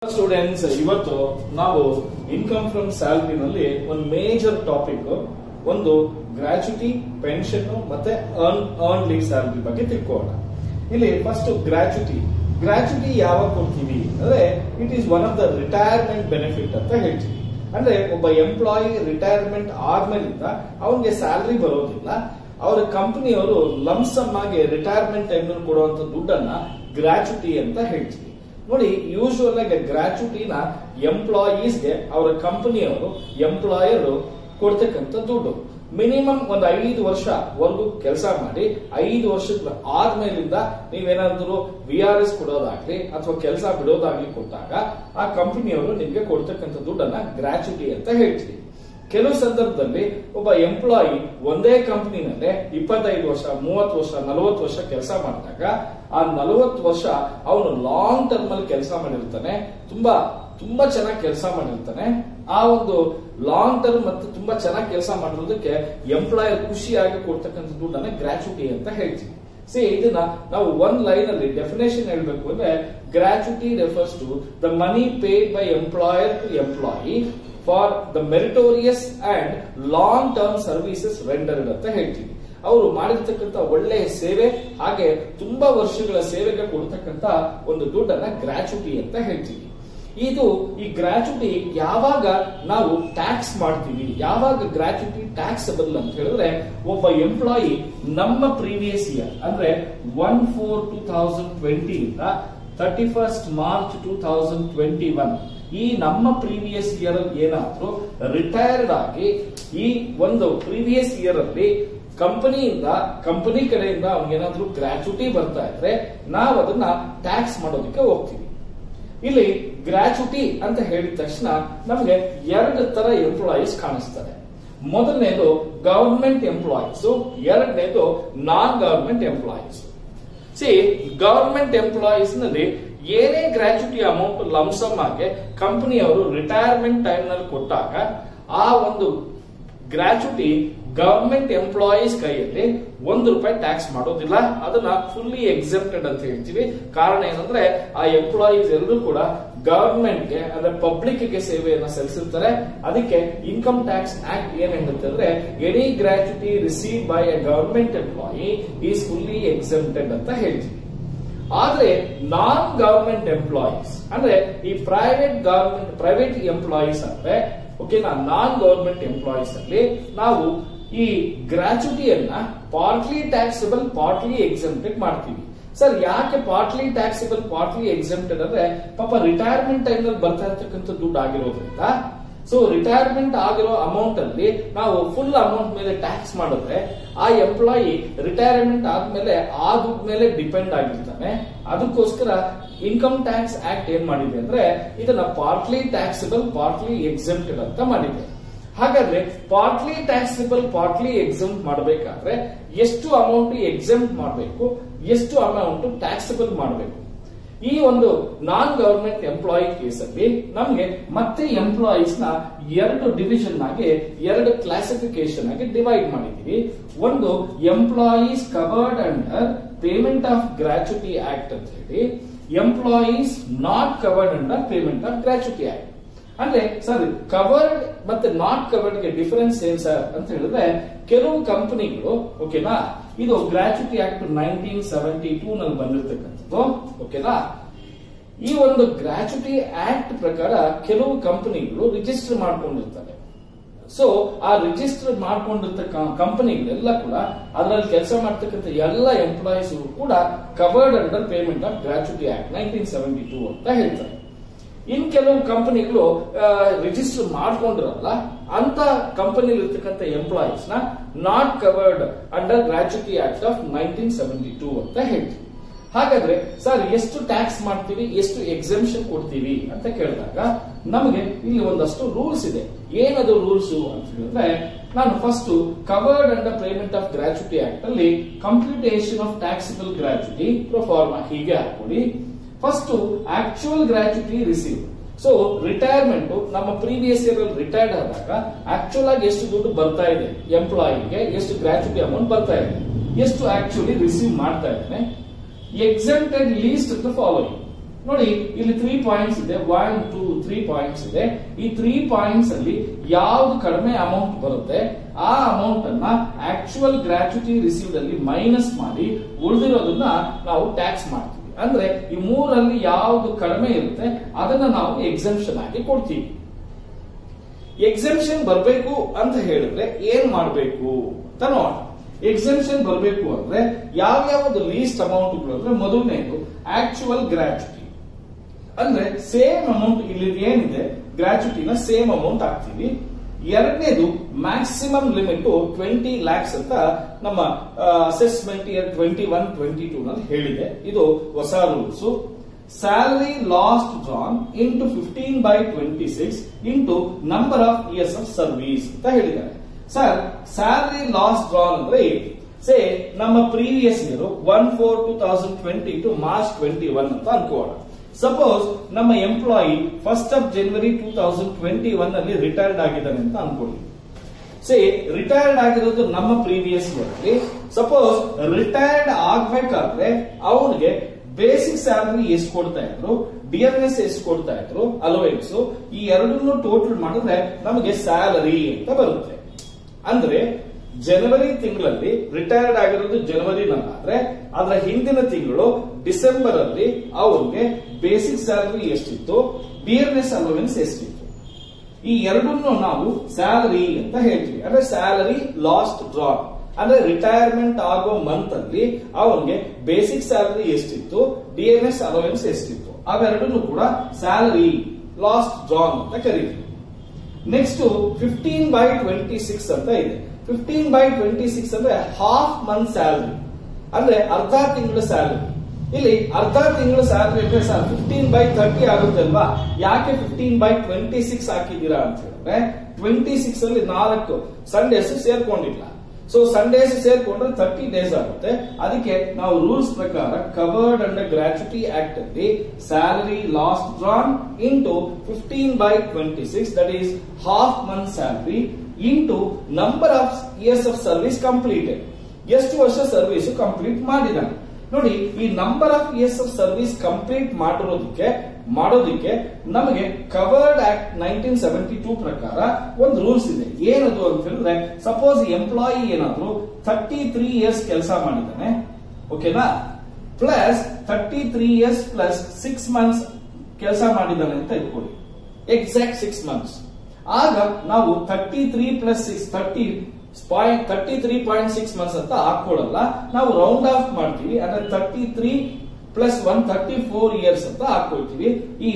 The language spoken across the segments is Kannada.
ಸ್ಟೂಡೆಂಟ್ಸ್ ಇವತ್ತು ನಾವು ಇನ್ಕಮ್ ಫ್ರಮ್ ಸ್ಯಾಲರಿ ನಲ್ಲಿ ಒಂದು ಮೇಜರ್ ಟಾಪಿಕ್ ಒಂದು ಗ್ರಾಚ್ಯುಟಿ ಪೆನ್ಷನ್ ಮತ್ತೆ ಅರ್ನ್ ಅರ್ನ್ ಲೀವ್ ಸ್ಯಾಲರಿ ಬಗ್ಗೆ ತಿಳ್ಕೊಳ್ಳೋಣ ಇಲ್ಲಿ ಫಸ್ಟ್ ಗ್ರಾಚ್ಯುಟಿ ಗ್ರಾಚ್ಯುಟಿ ಯಾವಾಗ ಕೊಡ್ತೀವಿ ಅಂದ್ರೆ it is one of the retirement benefit ಅಂತ ಹೇಳ್ತೀವಿ ಅಂದ್ರೆ ಒಬ್ಬ ಎಂಪ್ಲಾಯಿ ರಿಟೈರ್ಮೆಂಟ್ ಆದ್ಮೇಲಿಂದ ಅವನಿಗೆ ಸ್ಯಾಲರಿ ಬರೋದಿಲ್ಲ ಅವರ ಕಂಪನಿಯವರು ಲಂಸಮ್ ಆಗಿ ರಿಟೈರ್ಮೆಂಟ್ ಟೈಮ್ ಕೊಡುವಂತ ದುಡ್ಡನ್ನ ಗ್ರಾಚ್ಯುಟಿ ಅಂತ ಹೇಳ್ತೀವಿ ನೋಡಿ ಯೂಶುವಲ್ ಆಗಿ ಗ್ರಾಚ್ಯುಟಿನ ಎಂಪ್ಲಾಯೀಸ್ಗೆ ಅವರ ಕಂಪನಿಯವರು ಎಂಪ್ಲಾಯರ್ ಕೊಡ್ತಕ್ಕಂಥ ದುಡ್ಡು ಮಿನಿಮಮ್ ಒಂದು ಐದು ವರ್ಷವರೆಗೂ ಕೆಲಸ ಮಾಡಿ ಐದು ವರ್ಷದ ಆದ್ಮೇಲಿಂದ ನೀವೇನಾದ್ರೂ ವಿ ಆರ್ ಎಸ್ ಕೊಡೋದಾಗ್ಲಿ ಅಥವಾ ಕೆಲಸ ಬಿಡೋದಾಗ್ಲಿ ಕೊಟ್ಟಾಗ ಆ ಕಂಪನಿಯವರು ನಿಮ್ಗೆ ಕೊಡ್ತಕ್ಕಂಥ ದುಡ್ಡನ್ನ ಗ್ರಾಚ್ಯುಟಿ ಅಂತ ಹೇಳ್ತೀವಿ ಕೆಲವು ಸಂದರ್ಭದಲ್ಲಿ ಒಬ್ಬ ಎಂಪ್ಲಾಯಿ ಒಂದೇ ಕಂಪನಿನಲ್ಲೇ ಇಪ್ಪತ್ತೈದು ವರ್ಷ ಮೂವತ್ತು ವರ್ಷ ನಲವತ್ತು ವರ್ಷ ಕೆಲಸ ಮಾಡಿದಾಗ ಆ ನಲವತ್ತು ವರ್ಷ ಅವನು ಲಾಂಗ್ ಟರ್ಮ್ ಅಲ್ಲಿ ಕೆಲಸ ಮಾಡಿರ್ತಾನೆ ತುಂಬಾ ತುಂಬಾ ಚೆನ್ನಾಗಿ ಕೆಲಸ ಮಾಡಿರ್ತಾನೆ ಆ ಒಂದು ಲಾಂಗ್ ಟರ್ಮ್ ಮತ್ತು ತುಂಬಾ ಚೆನ್ನಾಗಿ ಕೆಲಸ ಮಾಡಿರೋದಕ್ಕೆ ಎಂಪ್ಲಾಯರ್ ಖುಷಿಯಾಗಿ ಕೊಡ್ತಕ್ಕಂಥ ದುಡ್ಡನ್ನ ಗ್ರಾಚ್ಯುಟಿ ಅಂತ ಹೇಳ್ತೀವಿ ಸಿ ಇದನ್ನ ನಾವು ಒಂದ್ ಲೈನ್ ಅಲ್ಲಿ ಡೆಫಿನೇಷನ್ ಹೇಳ್ಬೇಕು ಅಂದ್ರೆ gratuity refers to the money paid by employer to employee for the meritorious and long term services rendered ಅಂತ ಹೇಳ್ತೀವಿ ಅವರು ಮಾಡಿರ್ತಕ್ಕಂಥ ಒಳ್ಳೆಯ ಸೇವೆ ಹಾಗೆ ತುಂಬಾ ವರ್ಷಗಳ ಸೇವೆಗೆ ಕೊಡ್ತಕ್ಕಂಥ ಒಂದು ದುಡ್ಡನ್ನ ಗ್ರಾಚ್ಯುಟಿ ಅಂತ ಹೇಳ್ತೀವಿ ಇದು ಈ ಗ್ರಾಚ್ಯುಟಿ ಯಾವಾಗ ನಾವು ಟ್ಯಾಕ್ಸ್ ಮಾಡ್ತೀವಿ ಯಾವಾಗ ಗ್ರಾಚ್ಯುಟಿ ಟ್ಯಾಕ್ಸಬಲ್ ಅಂತ ಹೇಳಿದ್ರೆ ಒಬ್ಬ ಎಂಪ್ಲಾಯಿ ನಮ್ಮ ಪ್ರೀವಿಯಸ್ ಇಯರ್ ಅಂದ್ರೆ one four two thousand twenty ಇಂದ thirty first March two thousand twenty one ಈ ನಮ್ಮ ಪ್ರೀವಿಯಸ್ ಇಯರ್ ಅಲ್ಲಿ ಏನಾದ್ರೂ ರಿಟೈರ್ಡ್ ಆಗಿ ಈ ಒಂದು ಪ್ರೀವಿಯಸ್ ಇಯರ್ ಅಲ್ಲಿ ಕಂಪನಿಯಿಂದ ಕಂಪನಿ ಕಡೆಯಿಂದ ಅವ್ನಿಗೇನಾದ್ರೂ ಗ್ರಾಚ್ಯುಟಿ ಬರ್ತಾ ಇದ್ರೆ ನಾವು ಅದನ್ನ ಟ್ಯಾಕ್ಸ್ ಮಾಡೋದಕ್ಕೆ ಹೋಗ್ತೀವಿ ಇಲ್ಲಿ ಗ್ರಾಚ್ಯುಟಿ ಅಂತ ಹೇಳಿದ ತಕ್ಷಣ ನಮಗೆ ಎರಡು ತರ ಎಂಪ್ಲಾಯೀಸ್ ಕಾಣಿಸ್ತಾರೆ ಮೊದಲನೇದು ಗವರ್ಮೆಂಟ್ ಎಂಪ್ಲಾಯೀಸ್ ಎರಡನೇದು non government employees see government employees ನಲ್ಲಿ ಏನೇ ಗ್ರಾಚ್ಯುಟಿ ಅಮೌಂಟ್ ಲಂಸಮ್ ಆಗಿ ಕಂಪನಿಯವರು ರಿಟೈರ್ಮೆಂಟ್ ಟೈಮ್ ನಲ್ಲಿ ಕೊಟ್ಟಾಗ ಆ ಒಂದು ಗ್ರಾಚ್ಯುಟಿ ಗವರ್ಮೆಂಟ್ ಎಂಪ್ಲಾಯೀಸ್ ಕೈಯಲ್ಲಿ ಒಂದು ರೂಪಾಯಿ ಟ್ಯಾಕ್ಸ್ ಮಾಡೋದಿಲ್ಲ ಅದನ್ನ ಫುಲ್ಲಿ ಎಕ್ಸೆಪ್ಟೆಡ್ ಅಂತ ಹೇಳ್ತೀವಿ ಕಾರಣ ಏನಂದ್ರೆ ಆ ಎಂಪ್ಲಾಯೀಸ್ ಎಲ್ಲರೂ ಕೂಡ ಗವರ್ಮೆಂಟ್ಗೆ ಅಂದ್ರೆ ಪಬ್ಲಿಕ್ ಗೆ ಸೇವೆಯನ್ನ ಸಲ್ಲಿಸಿರ್ತಾರೆ ಅದಕ್ಕೆ ಇನ್ಕಮ್ ಟ್ಯಾಕ್ಸ್ ಆಕ್ಟ್ ಏನ್ ಹೇಳುತ್ತೆ ಅಂದ್ರೆ any gratuity receive by a government employee is fully exempted ಅಂತ ಹೇಳ್ತೀವಿ ಆದ್ರೆ ನಾನ್ ಗವರ್ಮೆಂಟ್ ಎಂಪ್ಲಾಯೀಸ್ ಅಂದ್ರೆ ಈ ಪ್ರೈವೇಟ್ ಗವರ್ಮೆಂಟ್ ಪ್ರೈವೇಟ್ ಎಂಪ್ಲಾಯೀಸ್ ಅಂದ್ರೆ ಓಕೆನಾ ನಾನ್ ಗವರ್ಮೆಂಟ್ ಎಂಪ್ಲಾಯೀಸ್ ಅಲ್ಲಿ ನಾವು ಈ ಗ್ರಾಚ್ಯುಟಿಯನ್ನ ಪಾರ್ಟ್ಲಿ ಟ್ಯಾಕ್ಸಬಲ್ ಪಾರ್ಟ್ಲಿ ಎಕ್ಸೆಂಪ್ಟೆಡ್ ಮಾಡ್ತೀವಿ ಸರ್ ಯಾಕೆ ಪಾರ್ಟ್ಲಿ ಟ್ಯಾಕ್ಸಬಲ್ ಪಾರ್ಟ್ಲಿ ಎಕ್ಸೆಂಪ್ಟೆಡ್ ಅಂದ್ರೆ ಪಾಪ ರಿಟೈರ್ಮೆಂಟ್ ಟೈಮ್ ನಲ್ಲಿ ಬರ್ತಾ ಇರ್ತಕ್ಕಂಥ ದುಡ್ಡು ಆಗಿರೋದ್ರಿಂದ ಸೊ ರಿಟೈರ್ಮೆಂಟ್ ಆಗಿರೋ ಅಮೌಂಟ್ ಅಲ್ಲಿ ನಾವು ಫುಲ್ ಅಮೌಂಟ್ ಮೇಲೆ ಟ್ಯಾಕ್ಸ್ ಮಾಡಿದ್ರೆ ಆ ಎಂಪ್ಲಾಯಿ ರಿಟೈರ್ಮೆಂಟ್ ಆದ್ಮೇಲೆ ಆ ದುಡ್ಡು ಮೇಲೆ ಡಿಪೆಂಡ್ ಆಗಿರ್ತಾನೆ ಅದಕ್ಕೋಸ್ಕರ ಇನ್ಕಮ್ ಟ್ಯಾಕ್ಸ್ ಆಕ್ಟ್ ಏನ್ ಮಾಡಿದೆ ಅಂದ್ರೆ ಇದನ್ನ ಪಾರ್ಟ್ಲಿ ಟ್ಯಾಕ್ಸಬಲ್ ಪಾರ್ಟ್ಲಿ ಎಕ್ಸೆಂಪ್ಟೆಡ್ ಅಂತ ಮಾಡಿದೆ ಹಾಗಾದ್ರೆ ಪಾರ್ಟ್ಲಿ ಟ್ಯಾಕ್ಸಬಲ್ ಪಾರ್ಟ್ಲಿ ಎಕ್ಸೆಂಪ್ಟ್ ಮಾಡಬೇಕಾದ್ರೆ ಎಷ್ಟು ಅಮೌಂಟ್ ಎಕ್ಸೆಂಪ್ಟ್ ಮಾಡಬೇಕು ಎಷ್ಟು ಅಮೌಂಟ್ ಟ್ಯಾಕ್ಸಬಲ್ ಮಾಡಬೇಕು ಈ ಒಂದು ನಾನ್ ಗವರ್ಮೆಂಟ್ ಎಂಪ್ಲಾಯಿ ಕೇಸಲ್ಲಿ ನಮಗೆ ಮತ್ತೆ ಎಂಪ್ಲಾಯೀಸ್ ನ ಎರಡು ಡಿವಿಷನ್ ಆಗಿ ಎರಡು ಕ್ಲಾಸಿಫಿಕೇಶನ್ ಆಗಿ ಡಿವೈಡ್ ಮಾಡಿದೀವಿ ಒಂದು employees covered under payment of gratuity act ಅಂತ ಹೇಳಿ employees not covered under payment of gratuity act ಅಂದ್ರೆ ಸರ್ ಕವರ್ಡ್ ಮತ್ತೆ ನಾಟ್ ಕವರ್ಡ್ ಗೆ ಡಿಫರೆನ್ಸ್ ಏನ್ ಸರ್ ಅಂತ ಹೇಳಿದ್ರೆ ಕೆಲವು ಕಂಪನಿಗಳು ಓಕೆನಾ ಇದು gratuity act nineteen seventy two ನಲ್ಲಿ ಬಂದಿರತಕ್ಕಂಥದ್ದು ಓಕೆನಾ ಈ ಒಂದು ಗ್ರಾಚ್ಯುಟಿ ಆಕ್ಟ್ ಪ್ರಕಾರ ಕೆಲವು ಕಂಪನಿಗಳು ರಿಜಿಸ್ಟರ್ ಮಾಡ್ಕೊಂಡಿರ್ತಾರೆ ಸೊ ಆ ರಿಜಿಸ್ಟರ್ ಮಾಡ್ಕೊಂಡಿರ್ತಕ್ಕ ಕಂಪನಿಗಳೆಲ್ಲ ಕೂಡ ಅದರಲ್ಲಿ ಕೆಲಸ ಮಾಡ್ತಕ್ಕಂಥ ಎಲ್ಲ ಎಂಪ್ಲಾಯೀಸ್ ಕೂಡ covered under payment of gratuity act nineteen seventy two ಅಂತ ಹೇಳ್ತಾರೆ ಇನ್ ಕೆಲವು ಕಂಪನಿಗಳು ರಿಜಿಸ್ಟರ್ ಮಾಡ್ಕೊಂಡಿರಲ್ಲ ಅಂತ ಕಂಪನಿ ಇರ್ತಕ್ಕಂಥ ಎಂಪ್ಲಾಯೀಸ್ ನ not covered under gratuity act of nineteen seventy two ಅಂತ ಹೇಳ್ತೀವಿ ಹಾಗಾದ್ರೆ ಸರ್ ಎಷ್ಟು ಟ್ಯಾಕ್ಸ್ ಮಾಡ್ತೀವಿ ಎಷ್ಟು ಎಕ್ಸೆಂಪ್ಷನ್ ಕೊಡ್ತೀವಿ ಅಂತ ಕೇಳಿದಾಗ ನಮಗೆ ಇಲ್ಲಿ ಒಂದಷ್ಟು ರೂಲ್ಸ್ ಇದೆ ಏನದು ರೂಲ್ಸ್ ಅಂತ ಹೇಳಿದ್ರೆ ನಾನು first covered under payment of gratuity act ಅಲ್ಲಿ computation of taxable gratuity proforma ಹೀಗೆ ಹಾಕೊಡಿ first actual gratuity receive so retirement ನಮ್ಮ ಪ್ರೀವಿಯಸ್ ಇಯರ್ ಅಲ್ಲಿ ರಿಟೈರ್ಡ್ ಆದಾಗ ಆಕ್ಚುಯಲ್ ಆಗಿ ಎಷ್ಟು ದುಡ್ಡು ಬರ್ತಾ ಇದೆ ಎಂಪ್ಲಾಯಿಗೆ ಎಷ್ಟು ಗ್ರಾಚ್ಯುಟಿ ಅಮೌಂಟ್ ಬರ್ತಾ ಇದೆ ಎಷ್ಟು ಆಕ್ಚುಲಿ ರಿಸೀವ್ ಮಾಡ್ತಾ ಇದ್ದಾನೆ ಎಕ್ಸೆಂಟೆಡ್ ಲೀಸ್ಟ್ ದ ಫಾಲೋಯಿಂಗ್ ನೋಡಿ ಇಲ್ಲಿ ತ್ರೀ ಪಾಯಿಂಟ್ಸ್ ಇದೆ ಒನ್ ಟೂ ತ್ರೀ ಪಾಯಿಂಟ್ಸ್ ಇದೆ ಈ ತ್ರೀ ಪಾಯಿಂಟ್ಸ್ ಅಲ್ಲಿ ಯಾವ್ದು ಕಡಿಮೆ ಅಮೌಂಟ್ ಬರುತ್ತೆ ಆ ಅಮೌಂಟ್ ಅನ್ನ ಆಕ್ಚುಯಲ್ ಗ್ರಾಚ್ಯುಟಿ ರಿಸೀವ್ಡ್ ಅಲ್ಲಿ ಮೈನಸ್ ಮಾಡಿ ಉಳಿದಿರೋದನ್ನ ನಾವು ಟ್ಯಾಕ್ಸ್ ಮಾಡ್ತೀವಿ ಅಂದ್ರೆ ಈ ಮೂರಲ್ಲಿ ಯಾವ್ದು ಕಡಿಮೆ ಇರುತ್ತೆ ಅದನ್ನ ನಾವು ಎಕ್ಸಂಪ್ಷನ್ ಆಗಿ ಕೊಡ್ತೀವಿ ಎಕ್ಸೆಂಪ್ಷನ್ ಬರಬೇಕು ಅಂತ ಹೇಳಿದ್ರೆ ಏನ್ ಮಾಡಬೇಕು ಅಂತ ನೋಡೋಣ ಎಕ್ಸೆಂಪ್ಷನ್ ಬರಬೇಕು ಅಂದ್ರೆ ಯಾವ್ಯಾವ್ದು ಲೀಸ್ಟ್ ಅಮೌಂಟ್ ಅಂದ್ರೆ ಮೊದಲನೇದು ಆಕ್ಚುಯಲ್ ಗ್ರಾಚ್ಯುಟಿ ಅಂದ್ರೆ ಸೇಮ್ ಅಮೌಂಟ್ ಇಲ್ಲಿ ಏನಿದೆ ಗ್ರಾಚ್ಯುಟಿನ ಸೇಮ್ ಅಮೌಂಟ್ ಹಾಕ್ತೀವಿ ಎರಡನೇದು ಮ್ಯಾಕ್ಸಿಮಮ್ ಲಿಮಿಟ್ ಟ್ವೆಂಟಿ ಲ್ಯಾಕ್ಸ್ ಅಂತ ನಮ್ಮ assessment year twenty one twenty two ನಲ್ಲಿ ಹೇಳಿದೆ ಇದು ಹೊಸ rules salary last drawn into fifteen by twenty six into number of years of service ಅಂತ ಹೇಳಿದ್ದಾರೆ ಸರ್ ಸ್ಯಾಲರಿ ಲಾಸ್ಟ್ ಡ್ರಾನ್ ಅಂದ್ರೆ ಏನು ಸೇ ನಮ್ಮ previous year one four two thousand twenty to March twenty one ಅಂತ ಅನ್ಕೋಣ ಸಪೋಸ್ ನಮ್ಮ employee first of January two thousand twenty one ಅಲ್ಲಿ ರಿಟೈರ್ಡ್ ಆಗಿದ್ದಾನೆ ಅಂತ ಅನ್ಕೊಳ್ಳಿ ಸೇ ರಿಟೈರ್ಡ್ ಆಗಿರೋದು ನಮ್ಮ ಪ್ರೀವಿಯಸ್ ಅಲ್ಲಿ ಸಪೋಸ್ ರಿಟೈರ್ಡ್ ಆಗ್ಬೇಕಾದ್ರೆ ಅವನಿಗೆ ಬೇಸಿಕ್ ಸ್ಯಾಲರಿ ಎಷ್ಟು ಕೊಡ್ತಾ ಇದ್ರು ಡಿಯರ್ನೆಸ್ ಎಷ್ಟು ಕೊಡ್ತಾ ಇದ್ರು ಅಲೋವೆನ್ಸ್ ಈ ಎರಡನ್ನು ಟೋಟಲ್ ಮಾಡಿದ್ರೆ ನಮಗೆ ಸ್ಯಾಲರಿ ಅಂತ ಬರುತ್ತೆ ಅಂದ್ರೆ ಜನವರಿ ತಿಂಗಳಲ್ಲಿ ರಿಟೈರ್ಡ್ ಆಗಿರೋದು ಜನವರಿನಲ್ಲಾದ್ರೆ ಅದರ ಹಿಂದಿನ ತಿಂಗಳು ಡಿಸೆಂಬರ್ ಅಲ್ಲಿ ಅವ್ರಿಗೆ ಬೇಸಿಕ್ ಸ್ಯಾಲರಿ ಎಷ್ಟಿತ್ತು ಡಿಯರ್ನೆಸ್ ಅಲೋವೆನ್ಸ್ ಎಷ್ಟಿತ್ತು ಈ ಎರಡನ್ನು ನಾವು ಸ್ಯಾಲರಿ ಅಂತ ಹೇಳ್ತೀವಿ ಅಂದ್ರೆ ಸ್ಯಾಲರಿ ಲಾಸ್ಟ್ ಡ್ರಾಪ್ ಅಂದ್ರೆ ರಿಟೈರ್ಮೆಂಟ್ ಆಗೋ ಮಂತ್ ಅಲ್ಲಿ ಅವನಿಗೆ ಬೇಸಿಕ್ ಸ್ಯಾಲರಿ ಎಷ್ಟಿತ್ತು ಡಿಎನ್ಎಸ್ ಅಲೋವೆನ್ಸ್ ಎಷ್ಟಿತ್ತು ಅವೆರಡನ್ನು ಕೂಡ ಸ್ಯಾಲರಿ ಲಾಸ್ಟ್ ಡ್ರಾನ್ ಅಂತ ಕರೀತೀವಿ next fifteen by twenty six ಅಂತ ಇದೆ ಫಿಫ್ಟೀನ್ ಬೈ ಟ್ವೆಂಟಿ ಸಿಕ್ಸ್ ಅಂದ್ರೆ ಹಾಫ್ ಮಂತ್ ಸ್ಯಾಲರಿ ಅಂದ್ರೆ ಅರ್ಧ ತಿಂಗಳ ಸ್ಯಾಲರಿ ಇಲ್ಲಿ ಅರ್ಧ ತಿಂಗಳ ಸ್ಯಾಲರಿ ಅಂದ್ರೆ ಸರ್ ಫಿಫ್ಟೀನ್ ಬೈ ಥರ್ಟಿ ಆಗುತ್ತೆ ಅಲ್ವಾ ಯಾಕೆ ಫಿಫ್ಟೀನ್ ಬೈ ಟ್ವೆಂಟಿ ಸಿಕ್ಸ್ ಹಾಕಿದ್ದೀರಾ ಅಂತ ಹೇಳಿದ್ರೆ ಟ್ವೆಂಟಿ ಸಿಕ್ಸ್ ಅಲ್ಲಿ ನಾಲ್ಕು ಸಂಡೇಸ್ ಸೇರ್ಕೊಂಡಿಲ್ಲ ಸೊ ಸಂಡೇಸ್ ಸೇರ್ಕೊಂಡ್ರೆ ತರ್ಟಿ ಡೇಸ್ ಆಗುತ್ತೆ ಅದಕ್ಕೆ ನಾವು ರೂಲ್ಸ್ ಪ್ರಕಾರ ಕವರ್ಡ್ ಅಂಡರ್ ಗ್ರಾಚ್ಯುಟಿ ಆಕ್ಟ್ ಅಲ್ಲಿ salary last drawn into fifteen by twenty six that is half month salary into number of years of service completed ಎಷ್ಟು ವರ್ಷ ಸರ್ವಿಸ್ ಕಂಪ್ಲೀಟ್ ಮಾಡಿದಾನೆ ನೋಡಿ ಈ number of years of service complete ಮಾಡಿರೋದಕ್ಕೆ ಮಾಡೋದಕ್ಕೆ ನಮಗೆ covered act nineteen seventy two ಪ್ರಕಾರ ಒಂದು ರೂಲ್ಸ್ ಇದೆ ಏನದು ಅಂತ ಹೇಳಿದ್ರೆ ಸಪೋಸ್ ಎಂಪ್ಲಾಯಿ ಏನಾದ್ರು ಥರ್ಟಿ ತ್ರೀ ಇಯರ್ಸ್ ಕೆಲಸ ಮಾಡಿದ್ದಾನೆ ಓಕೆನಾ plus thirty three years plus six months ಕೆಲಸ ಮಾಡಿದ್ದಾನೆ ಅಂತ ಇಟ್ಕೊಳ್ಳಿ ಎಕ್ಸಾಕ್ಟ್ ಸಿಕ್ಸ್ ಮಂತ್ಸ್ ಆಗ ನಾವು thirty three plus six thirty point thirty three point six months ಅಂತ ಹಾಕೊಳ್ಳಲ್ಲ ನಾವು ರೌಂಡ್ ಆಫ್ ಮಾಡ್ತೀವಿ ಅಂದ್ರೆ thirty three plus one thirty four years ಅಂತ ಹಾಕೊಳ್ತೀವಿ ಈ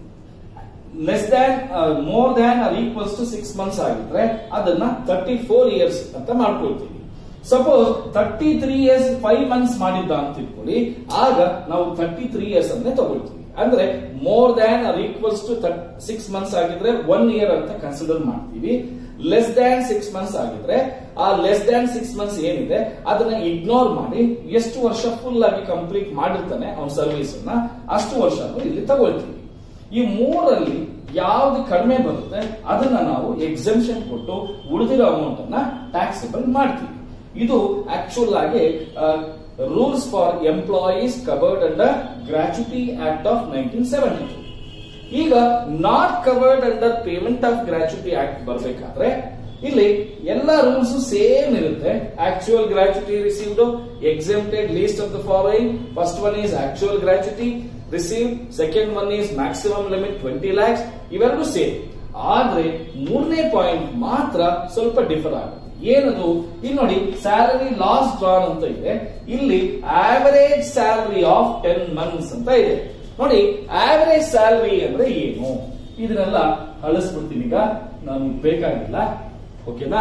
less than more than or equals to six months ಆಗಿದ್ರೆ ಅದನ್ನ ತರ್ಟಿ ಫೋರ್ ಇಯರ್ಸ್ ಅಂತ ಮಾಡ್ಕೊಳ್ತೀವಿ suppose thirty three years five months ಮಾಡಿದ್ದ ಅಂತ ಇಟ್ಕೊಳ್ಳಿ ಆಗ ನಾವು ತರ್ಟಿ ತ್ರೀ ಇಯರ್ಸ್ ಅಂದ್ರೆ ತಗೊಳ್ತೀವಿ ಅಂದ್ರೆ more than or equals to six months ಆಗಿದ್ರೆ ಒನ್ ಇಯರ್ ಅಂತ ಕನ್ಸಿಡರ್ ಮಾಡ್ತೀವಿ ಲೆಸ್ ದ್ಯಾನ್ ಸಿಕ್ಸ್ ಮಂತ್ಸ್ ಆಗಿದ್ರೆ ಆ ಲೆಸ್ ದ್ಯಾನ್ ಸಿಕ್ಸ್ ಮಂತ್ಸ್ ಏನಿದೆ ಅದನ್ನ ಇಗ್ನೋರ್ ಮಾಡಿ ಎಷ್ಟು ವರ್ಷ ಫುಲ್ ಆಗಿ ಕಂಪ್ಲೀಟ್ ಮಾಡಿರ್ತಾನೆ ಅವನ ಸರ್ವಿಸ್ ಅನ್ನ ಅಷ್ಟು ವರ್ಷ ಇಲ್ಲಿ ತಗೊಳ್ತೀವಿ ಈ ಮೂರಲ್ಲಿ ಯಾವ್ದು ಕಡಿಮೆ ಬರುತ್ತೆ ಅದನ್ನ ನಾವು ಎಕ್ಸೆಂಪ್ಷನ್ ಕೊಟ್ಟು ಉಳಿದಿರೋ ಅಮೌಂಟ್ ಅನ್ನ ಟ್ಯಾಕ್ಸಿಬಲ್ ಮಾಡ್ತೀವಿ ಇದು ಆಕ್ಚುಲ್ ಆಗಿ rules for employees covered under gratuity act of nineteen seventy two ಈಗ not covered under payment of gratuity act ಬರಬೇಕಾದ್ರೆ ಇಲ್ಲಿ ಎಲ್ಲ ರೂಲ್ಸ್ ಸೇಮ್ ಇರುತ್ತೆ actual gratuity received exempted least of the following first one is actual gratuity receive second one is maximum limit twenty lakhs ಇವೆರಡು ಸೇಮ್ ಆದ್ರೆ ಮೂರನೇ ಪಾಯಿಂಟ್ ಮಾತ್ರ ಸ್ವಲ್ಪ ಡಿಫರ್ ಆಗುತ್ತೆ ಏನದು ಇಲ್ಲಿ ನೋಡಿ ಸ್ಯಾಲರಿ ಲಾಸ್ ಡ್ರಾನ್ ಅಂತ ಇದೆ ಇಲ್ಲಿ average salary of ten months ಅಂತ ಇದೆ ನೋಡಿ ಆವರೇಜ್ ಸ್ಯಾಲರಿ ಅಂದ್ರೆ ಏನು ಇದನ್ನೆಲ್ಲ ಅಳಿಸ್ಬಿಡ್ತೀನಿ ಈಗ ನಮ್ಗೆ ಬೇಕಾಗಿಲ್ಲ ಓಕೆನಾ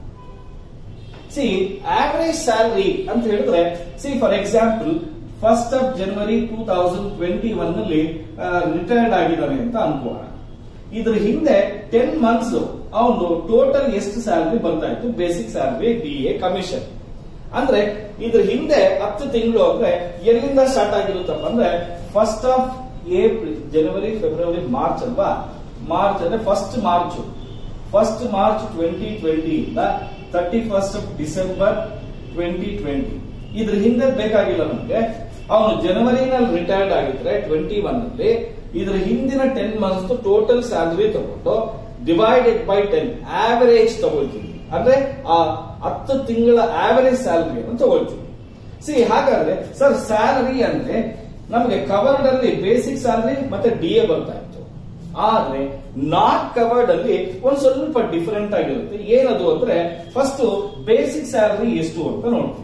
ಸಿ ಆವರೇಜ್ ಸ್ಯಾಲರಿ ಅಂತ ಹೇಳಿದ್ರೆ see for example first of January two thousand twenty one ನಲ್ಲಿ ರಿಟೈರ್ಡ್ ಆಗಿದ್ದಾನೆ ಅಂತ ಅನ್ಕೋಣ ಇದ್ರ ಹಿಂದೆ ಟೆನ್ ಮಂತ್ಸ್ ಅವನು ಟೋಟಲ್ ಎಷ್ಟು ಸ್ಯಾಲರಿ ಬರ್ತಾ ಇತ್ತು basic salary D A commission ಅಂದ್ರೆ ಇದ್ರ ಹಿಂದೆ ಹತ್ತು ತಿಂಗಳು ಅಂದ್ರೆ ಎಲ್ಲಿಂದ ಸ್ಟಾರ್ಟ್ ಆಗಿರುತ್ತಪ್ಪ ಅಂದ್ರೆ first of April January February March ಅಲ್ವಾ ಮಾರ್ಚ್ ಅಂದ್ರೆ first March first March twenty twenty ಇಂದ thirty first of December twenty twenty ಇದ್ರ ಹಿಂದೆ ಬೇಕಾಗಿಲ್ಲ ನಮ್ಗೆ ಅವನು ಜನವರಿನಲ್ಲಿ ರಿಟೈರ್ಡ್ ಆಗಿದ್ರೆ ಟ್ವೆಂಟಿ ಒನ್ ಅಲ್ಲಿ ಇದ್ರ ಹಿಂದಿನ ಟೆನ್ ಮಂತ್ಸ್ ಟೋಟಲ್ ಸ್ಯಾಲರಿ ತಗೊಂಡು ಡಿವೈಡೆಡ್ ಬೈ ಟೆನ್ ಆವರೇಜ್ ತಗೊಳ್ತೀವಿ ಅಂದ್ರೆ ಆ ಹತ್ತು ತಿಂಗಳ ಆವರೇಜ್ ಸ್ಯಾಲರಿಯನ್ನು ತಗೊಳ್ತೀವಿ ಸಿ ಹಾಗಾದ್ರೆ ಸರ್ ಸ್ಯಾಲರಿ ಅಂದ್ರೆ ನಮಗೆ ಕವರ್ಡ್ ಅಲ್ಲಿ ಬೇಸಿಕ್ ಸ್ಯಾಲರಿ ಮತ್ತೆ ಡಿ ಎ ಬರ್ತಾ ಇತ್ತು ಆದ್ರೆ ನಾಟ್ ಕವರ್ಡ್ ಅಲ್ಲಿ ಒಂದ್ ಸ್ವಲ್ಪ ಡಿಫರೆಂಟ್ ಆಗಿರುತ್ತೆ ಏನದು ಅಂದ್ರೆ ಫಸ್ಟ್ ಬೇಸಿಕ್ ಸ್ಯಾಲರಿ ಎಷ್ಟು ಅಂತ ನೋಡ್ತೀವಿ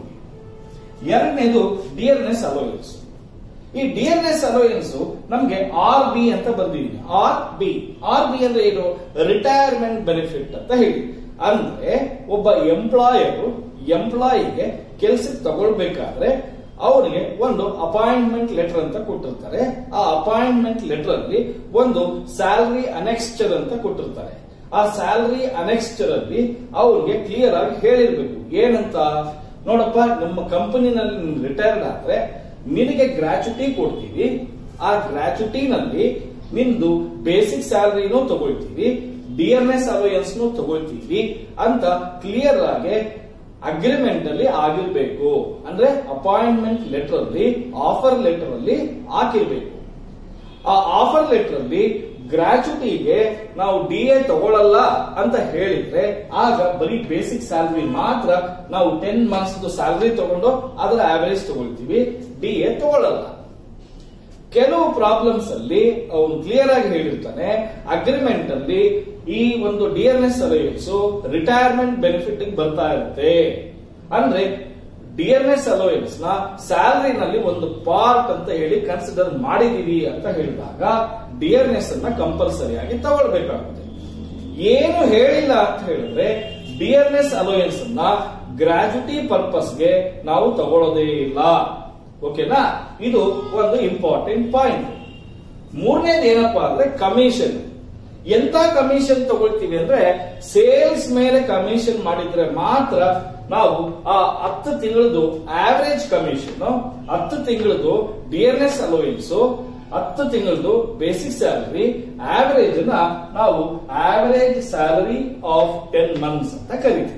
ಎರಡನೇದು ಡಿಯರ್ನೆಸ್ ಅಲೋಯನ್ಸ್ ಈ ಡಿಯರ್ನೆಸ್ ಅಲೋಯನ್ಸ್ ನಮ್ಗೆ ಆರ್ ಬಿ ಅಂತ ಬಂದಿದೆ ಆರ್ ಬಿ ಆರ್ ಬಿ ಅಂದ್ರೆ ಏನು ರಿಟೈರ್ಮೆಂಟ್ ಬೆನಿಫಿಟ್ ಅಂತ ಹೇಳಿ ಅಂದ್ರೆ ಒಬ್ಬ ಎಂಪ್ಲಾಯರ್ ಎಂಪ್ಲಾಯಿಗೆ ಕೆಲ್ಸಕ್ಕೆ ತಗೊಳ್ಬೇಕಾದ್ರೆ ಅವರಿಗೆ ಒಂದು ಅಪಾಯಿಂಟ್ಮೆಂಟ್ ಲೆಟರ್ ಅಂತ ಕೊಟ್ಟಿರ್ತಾರೆ ಆ ಅಪಾಯಿಂಟ್ಮೆಂಟ್ ಲೆಟರ್ ಅಲ್ಲಿ ಒಂದು ಸ್ಯಾಲರಿ ಅನೆಕ್ಸ್ಚರ್ ಅಂತ ಕೊಟ್ಟಿರ್ತಾರೆ ಆ ಸ್ಯಾಲರಿ ಅನೆಕ್ಸ್ಚರ್ ಅಲ್ಲಿ ಅವ್ರಿಗೆ ಕ್ಲಿಯರ್ ಆಗಿ ಹೇಳಿರ್ಬೇಕು ಏನಂತ ನೋಡಪ್ಪ ನಮ್ಮ ಕಂಪನಿನಲ್ಲಿ ರಿಟೈರ್ಡ್ ಆದ್ರೆ ನಿನಗೆ ಗ್ರಾಚ್ಯುಟಿ ಕೊಡ್ತೀವಿ ಆ ಗ್ರಾಚ್ಯುಟಿನಲ್ಲಿ ನಿಂದು ಬೇಸಿಕ್ ಸ್ಯಾಲರಿನೂ ತಗೊಳ್ತೀವಿ ಡಿಎನ್ಎಸ್ ಅಲೋಯನ್ಸ್ ತಗೊಳ್ತೀವಿ ಅಂತ ಕ್ಲಿಯರ್ ಆಗಿ ಅಗ್ರಿಮೆಂಟ್ ಅಲ್ಲಿ ಆಗಿರ್ಬೇಕು ಅಂದ್ರೆ ಅಪಾಯಿಂಟ್ಮೆಂಟ್ ಲೆಟರ್ ಅಲ್ಲಿ ಆಫರ್ ಲೆಟರ್ ಅಲ್ಲಿ ಹಾಕಿರ್ಬೇಕು ಆ ಆಫರ್ ಲೆಟರ್ ಅಲ್ಲಿ ಗ್ರಾಚ್ಯುಟಿಗೆ ನಾವು ಡಿ ಎ ತಗೊಳ್ಳಲ್ಲ ಅಂತ ಹೇಳಿದ್ರೆ ಆಗ ಬರೀ ಬೇಸಿಕ್ ಸ್ಯಾಲರಿ ಮಾತ್ರ ನಾವು ಟೆನ್ ಮಂತ್ಸ್ ಸ್ಯಾಲರಿ ತಗೊಂಡು ಅದರ ಆವರೇಜ್ ತಗೊಳ್ತೀವಿ ಡಿ ಎ ತಗೊಳ್ಳಲ್ಲ ಕೆಲವು ಪ್ರಾಬ್ಲಮ್ಸ್ ಅಲ್ಲಿ ಅವನು ಕ್ಲಿಯರ್ ಆಗಿ ಹೇಳಿರ್ತಾನೆ ಅಗ್ರಿಮೆಂಟ್ ಅಲ್ಲಿ ಈ ಒಂದು ಡಿಎನ್ಎಸ್ ಅಲೋಯನ್ಸ್ ರಿಟೈರ್ಮೆಂಟ್ ಬೆನಿಫಿಟ್ ಬರ್ತಾ ಇರುತ್ತೆ ಅಂದ್ರೆ ಡಿಎನ್ಎಸ್ ಅಲೋಯನ್ಸ್ ನ ಸ್ಯಾಲರಿನಲ್ಲಿ ಒಂದು ಪಾರ್ಟ್ ಅಂತ ಹೇಳಿ ಕನ್ಸಿಡರ್ ಮಾಡಿದೀವಿ ಅಂತ ಹೇಳಿದಾಗ ಡಿಎನ್ಎಸ್ ಅನ್ನ ಕಂಪಲ್ಸರಿ ಆಗಿ ತಗೊಳ್ಬೇಕಾಗುತ್ತೆ ಏನು ಹೇಳಿಲ್ಲ ಅಂತ ಹೇಳಿದ್ರೆ ಡಿಎನ್ಎಸ್ ಅಲೋಯನ್ಸ್ ಅನ್ನ ಗ್ರಾಜುಟಿ ಪರ್ಪಸ್ಗೆ ನಾವು ತಗೊಳ್ಳೋದೇ ಇಲ್ಲ ಓಕೆನಾ ಇದು ಒಂದು ಇಂಪಾರ್ಟೆಂಟ್ ಪಾಯಿಂಟ್ ಮೂರನೇದು ಏನಪ್ಪಾ ಅಂದ್ರೆ ಕಮಿಷನ್ ಎಂತ ಕಮಿಷನ್ ತಗೊಳ್ತೀವಿ ಅಂದ್ರೆ ಸೇಲ್ಸ್ ಮೇಲೆ ಕಮಿಷನ್ ಮಾಡಿದ್ರೆ ಮಾತ್ರ ನಾವು ಆ ಹತ್ತು ತಿಂಗಳದು ಆವರೇಜ್ ಕಮಿಷನ್ ಹತ್ತು ತಿಂಗಳದು ಡಿಎನ್ಎಸ್ ಅಲೋಯನ್ಸ್ ಹತ್ತು ತಿಂಗಳದು ಬೇಸಿಕ್ ಸ್ಯಾಲರಿ ಆವರೇಜ್ ನ ನಾವು average salary of ten months ಅಂತ ಕರಿತೀವಿ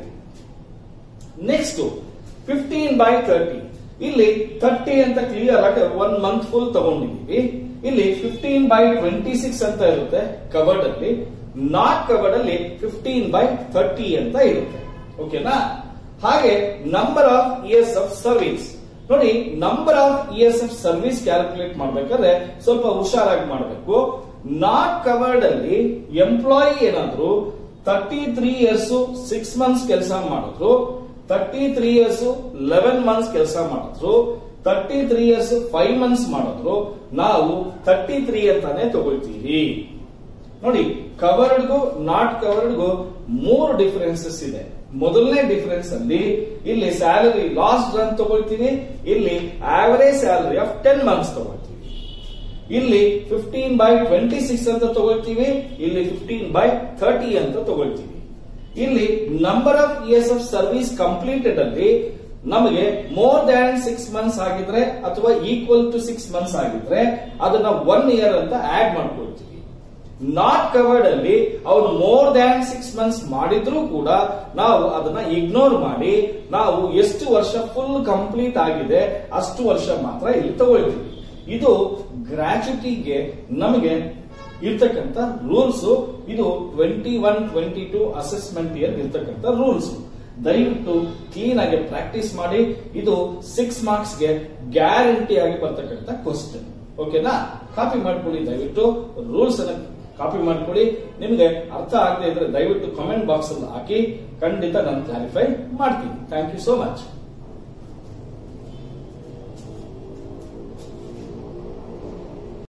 ನೆಕ್ಸ್ಟ್ ಫಿಫ್ಟೀನ್ ಬೈ ತರ್ಟಿ ಇಲ್ಲಿ ತರ್ಟಿ ಅಂತ ಕ್ಲಿಯರ್ ಆಗಿ ಒನ್ ಮಂತ್ ಫುಲ್ ತಗೊಂಡಿದೀವಿ ಇಲ್ಲಿ ಫಿಫ್ಟೀನ್ ಬೈ ಟ್ವೆಂಟಿ ಸಿಕ್ಸ್ ಅಂತ ಇರುತ್ತೆ ಕವರ್ಡ್ ಅಲ್ಲಿ ನಾಟ್ ಕವರ್ಡ್ ಅಲ್ಲಿ ಫಿಫ್ಟೀನ್ ಬೈ ಥರ್ಟಿ ಅಂತ ಇರುತ್ತೆ ಓಕೆನಾ ಹಾಗೆ number of years of service ನೋಡಿ number of years of service calculate ಮಾಡ್ಬೇಕಾದ್ರೆ ಸ್ವಲ್ಪ ಹುಷಾರಾಗಿ ಮಾಡಬೇಕು ನಾಟ್ ಕವರ್ಡ್ ಅಲ್ಲಿ ಎಂಪ್ಲಾಯಿ ಏನಾದ್ರು thirty three years six months ಕೆಲಸ ಮಾಡಿದ್ರು thirty three years eleven months ಕೆಲಸ ಮಾಡಿದ್ರು thirty three years five months ಮಾಡಿದ್ರು ನಾವು ತರ್ಟಿ ತ್ರೀ ಅಂತಾನೆ ತಗೊಳ್ತೀವಿ ನೋಡಿ ಕವರ್ಡ್ಗೂ ನಾಟ್ ಕವರ್ಡ್ಗೂ ಮೂರು ಡಿಫರೆನ್ಸಸ್ ಇದೆ ಮೊದಲನೇ ಡಿಫರೆನ್ಸ್ ಅಲ್ಲಿ ಇಲ್ಲಿ ಸ್ಯಾಲರಿ ಲಾಸ್ಟ್ ರನ್ ತಗೊಳ್ತೀವಿ ಇಲ್ಲಿ average salary of ten months ತಗೊಳ್ತೀವಿ ಇಲ್ಲಿ ಫಿಫ್ಟೀನ್ ಬೈ ಟ್ವೆಂಟಿ ಸಿಕ್ಸ್ ಅಂತ ತಗೊಳ್ತೀವಿ ಇಲ್ಲಿ ಫಿಫ್ಟೀನ್ ಬೈ ಥರ್ಟಿ ಅಂತ ತಗೊಳ್ತೀವಿ ಇಲ್ಲಿ number of years of service completed ಅಲ್ಲಿ ನಮಗೆ ಮೋರ್ ದ್ಯಾನ್ ಸಿಕ್ಸ್ ಮಂತ್ಸ್ ಆಗಿದ್ರೆ ಅಥವಾ ಈಕ್ವಲ್ ಟು ಸಿಕ್ಸ್ ಮಂತ್ಸ್ ಆಗಿದ್ರೆ ಅದನ್ನ ಒನ್ ಇಯರ್ ಅಂತ ಆಡ್ ಮಾಡ್ಕೊಳ್ತೀವಿ ನಾಟ್ ಕವರ್ಡ್ ಅಲ್ಲಿ ಅವನು ಮೋರ್ ದ್ಯಾನ್ ಸಿಕ್ಸ್ ಮಂತ್ಸ್ ಮಾಡಿದ್ರೂ ಕೂಡ ನಾವು ಅದನ್ನ ಇಗ್ನೋರ್ ಮಾಡಿ ನಾವು ಎಷ್ಟು ವರ್ಷ ಫುಲ್ ಕಂಪ್ಲೀಟ್ ಆಗಿದೆ ಅಷ್ಟು ವರ್ಷ ಮಾತ್ರ ಇಲ್ಲಿ ತಗೊಳ್ತೀವಿ ಇದು ಗ್ರಾಚ್ಯುಟಿಗೆ ನಮಗೆ ಇರ್ತಕ್ಕಂಥ ರೂಲ್ಸ್ ಇದು twenty one twenty two assessment year ಇರ್ತಕ್ಕಂಥ ರೂಲ್ಸ್ ದಯವಿಟ್ಟು ಕ್ಲೀನ್ ಆಗಿ ಪ್ರಾಕ್ಟೀಸ್ ಮಾಡಿ ಇದು ಸಿಕ್ಸ್ ಮಾರ್ಕ್ಸ್ ಗೆ ಗ್ಯಾರಂಟಿ ಆಗಿ ಬರ್ತಕ್ಕಂಥ ಕ್ವಶನ್ ಓಕೆನಾ ಕಾಪಿ ಮಾಡ್ಕೊಳ್ಳಿ ದಯವಿಟ್ಟು ರೂಲ್ಸ್ ಅನ್ನ ಕಾಪಿ ಮಾಡ್ಕೊಳ್ಳಿ ನಿಮಗೆ ಅರ್ಥ ಆಗದೆ ಇದ್ರೆ ದಯವಿಟ್ಟು ಕಮೆಂಟ್ ಬಾಕ್ಸ್ ಅಲ್ಲಿ ಹಾಕಿ ಖಂಡಿತ ನಾನು ಕ್ಲಾರಿಫೈ ಮಾಡ್ತೀನಿ ಥ್ಯಾಂಕ್ ಯು ಸೋ ಮಚ್